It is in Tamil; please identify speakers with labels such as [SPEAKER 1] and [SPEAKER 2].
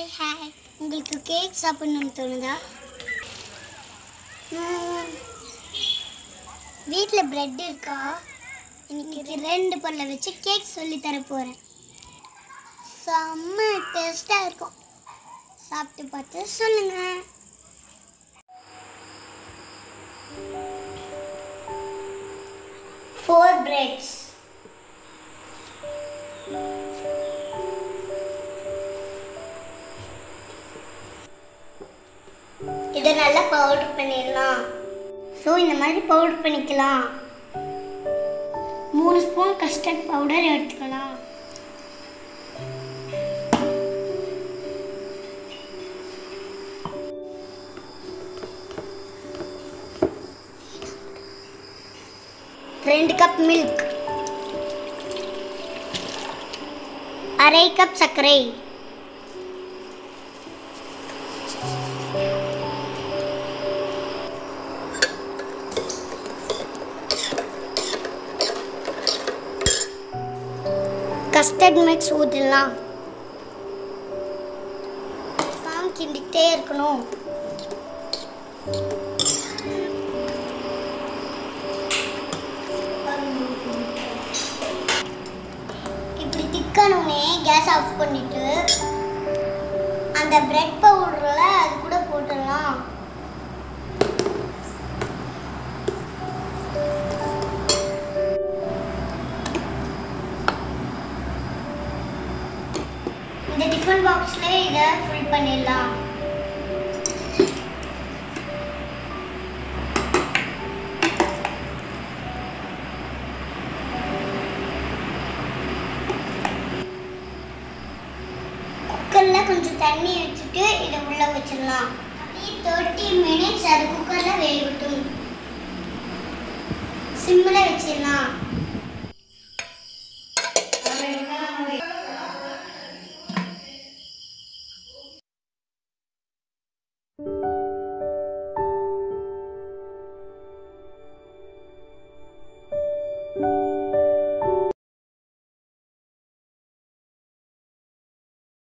[SPEAKER 1] ஹாய் உங்களுக்கு கேக் சாப்பிடணும்னு தோணுதா வீட்டில் பிரெட் இருக்கா இன்னைக்கு ரெண்டு பொருளை வச்சு கேக் சொல்லி தர போகிறேன் செம்ம டேஸ்ட்டாக இருக்கும் சாப்பிட்டு பார்த்து சொல்லுங்கள் ஃபோர் பிரெட்ஸ் இதை நல்லா பவுடர் பண்ணிடலாம் ஸோ இந்த மாதிரி பவுடர் பண்ணிக்கலாம் மூணு ஸ்பூன் கஸ்டர்ட் பவுடர் எடுத்துக்கலாம் ரெண்டு கப் மில்க் அரை கப் சர்க்கரை கஸ்டர்ட் மிக்ஸ் ஊற்றிடலாம் பாம் கிண்டிக்கிட்டே இருக்கணும் இப்படி திக்கணுன்னே கேஸ் ஆஃப் பண்ணிட்டு அந்த பிரெட் பவுடரில் அது கூட போட்டுடலாம் இந்த டிஃபன் பாக்ஸ்ல இதை ஃபில் பண்ணிடலாம் குக்கரில் கொஞ்சம் தண்ணி வச்சுட்டு இதை உள்ள வச்சிடலாம் அப்படியே தேர்ட்டி மினிட்ஸ் அது குக்கரில் வேகட்டும் சிம்மில் வச்சிடலாம்